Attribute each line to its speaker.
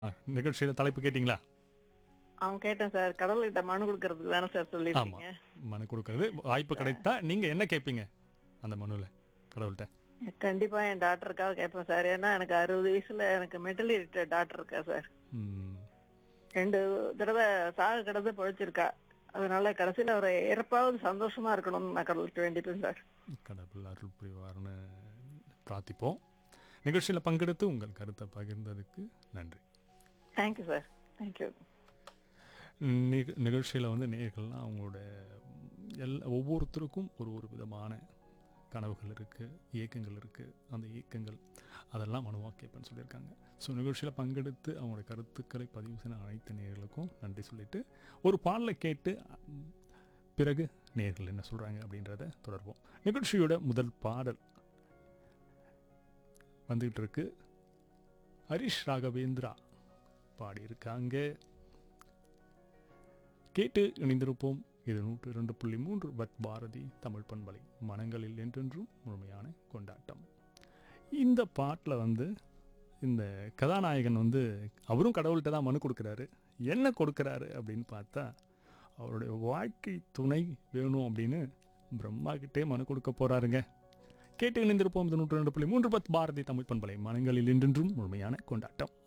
Speaker 1: ஆ, நிகழ்ச்சியில தலைப்பு கேட்டிங்களா
Speaker 2: அவன் கேட்டேன் சார் கடவுள்கிட்ட மனு கொடுக்கறதுக்கு தானே சார் சொல்லிருக்கீங்க
Speaker 1: மனு கொடுக்கறது வாய்ப்பு கிடைத்தா நீங்க என்ன கேட்பீங்க அந்த மனுவில் கடவுள்கிட்ட
Speaker 2: கண்டிப்பா என் டாக்டருக்காக கேட்பேன் சார் ஏன்னா எனக்கு அறுபது வயசுல எனக்கு மென்டலி டாக்டர் இருக்கா சார்
Speaker 1: ம்,
Speaker 2: ரெண்டு தடவை சாக கிடந்து பொழைச்சிருக்கா அதனால கடைசியில அவரை இறப்பாவது சந்தோஷமா இருக்கணும்னு நான் கடவுள்கிட்ட வேண்டிப்பேன் சார்
Speaker 1: கடவுள் அருள் புரிவார்னு பிரார்த்திப்போம் நிகழ்ச்சியில் பங்கெடுத்து உங்கள் கருத்தை பகிர்ந்ததுக்கு நன்றி
Speaker 2: தேங்க்யூ சார் தேங்க்யூ
Speaker 1: நிக- நிகழ்ச்சியில வந்து நேர்கள்லாம் அவங்களோட எல்லா ஒவ்வொருத்தருக்கும் ஒரு ஒரு விதமான கனவுகள் இருக்குது இயக்கங்கள் இருக்குது அந்த இயக்கங்கள் அதெல்லாம் மனுவாக கேட்பேன்னு சொல்லியிருக்காங்க ஸோ நிகழ்ச்சியில் பங்கெடுத்து அவங்களோட கருத்துக்களை பதிவு செய்த அனைத்து நேர்களுக்கும் நன்றி சொல்லிட்டு ஒரு பாடலை கேட்டு ம், பிறகு நேர்கள் என்ன சொல்கிறாங்க அப்படின்றத தொடர்வோம் நிகழ்ச்சியோட முதல் பாடல் வந்துகிட்டு இருக்கு ஹரிஷ் ராகவேந்திரா பாடியிருக்காங்க கேட்டு இணைந்திருப்போம் இது நூற்று இரண்டு புள்ளி மூன்று பட் பாரதி தமிழ் பண்பலை மனங்களில் என்றென்றும் முழுமையான கொண்டாட்டம் இந்த பாட்டில் வந்து இந்த கதாநாயகன் வந்து அவரும் கடவுள்கிட்ட தான் மனு கொடுக்குறாரு என்ன கொடுக்குறாரு அப்படின்னு பார்த்தா அவருடைய வாழ்க்கை துணை வேணும் அப்படின்னு பிரம்மா கிட்டே மனு கொடுக்க போறாருங்க கேட்டு இணைந்திருப்போம் இது நூற்று ரெண்டு புள்ளி மூன்று பத் பாரதி தமிழ் பண்பலை மனங்களில் என்றென்றும் முழுமையான கொண்டாட்டம்